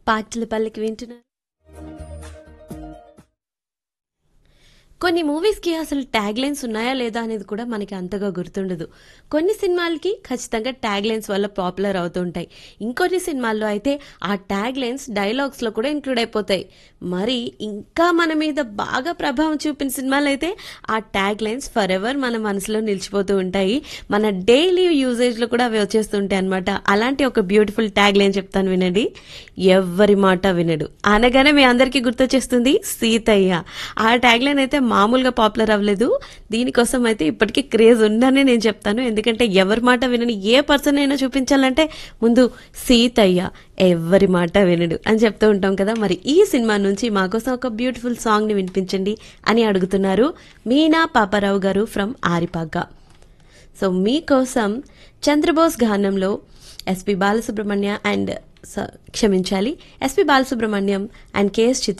పాటల పల్లకి వింటున్నారు కొన్ని మూవీస్కి అసలు ట్యాగ్ లైన్స్ ఉన్నాయా లేదా అనేది కూడా మనకి అంతగా గుర్తుండదు కొన్ని సినిమాలకి ఖచ్చితంగా ట్యాగ్ లైన్స్ వల్ల పాపులర్ అవుతుంటాయి ఇంకొన్ని సినిమాల్లో అయితే ఆ ట్యాగ్ లైన్స్ డైలాగ్స్లో కూడా ఇంక్లూడ్ అయిపోతాయి మరి ఇంకా మన మీద బాగా ప్రభావం చూపిన సినిమాలు అయితే ఆ ట్యాగ్ లైన్స్ ఫర్ ఎవర్ మన మనసులో నిలిచిపోతూ ఉంటాయి మన డైలీ యూజేజ్లో కూడా అవి వచ్చేస్తుంటాయి అనమాట అలాంటి ఒక బ్యూటిఫుల్ ట్యాగ్ లైన్ చెప్తాను వినండి ఎవ్వరి మాట వినడు అనగానే మీ అందరికీ గుర్తొచ్చేస్తుంది సీతయ్య ఆ ట్యాగ్ లైన్ అయితే మామూలుగా పాపులర్ అవ్వలేదు దీనికోసం అయితే ఇప్పటికీ క్రేజ్ ఉందని నేను చెప్తాను ఎందుకంటే ఎవరి మాట వినని ఏ పర్సన్ అయినా చూపించాలంటే ముందు సీతయ్య ఎవరి మాట వినడు అని చెప్తూ ఉంటాం కదా మరి ఈ సినిమా నుంచి మాకోసం ఒక బ్యూటిఫుల్ సాంగ్ని వినిపించండి అని అడుగుతున్నారు మీనా పాపారావు గారు ఫ్రమ్ ఆరిపాక సో మీకోసం చంద్రబోస్ గానంలో ఎస్పి బాలసుబ్రహ్మణ్య అండ్ స- క్షమించాలి ఎస్పి బాలసుబ్రహ్మణ్యం అండ్ కేఎస్ చిత్ర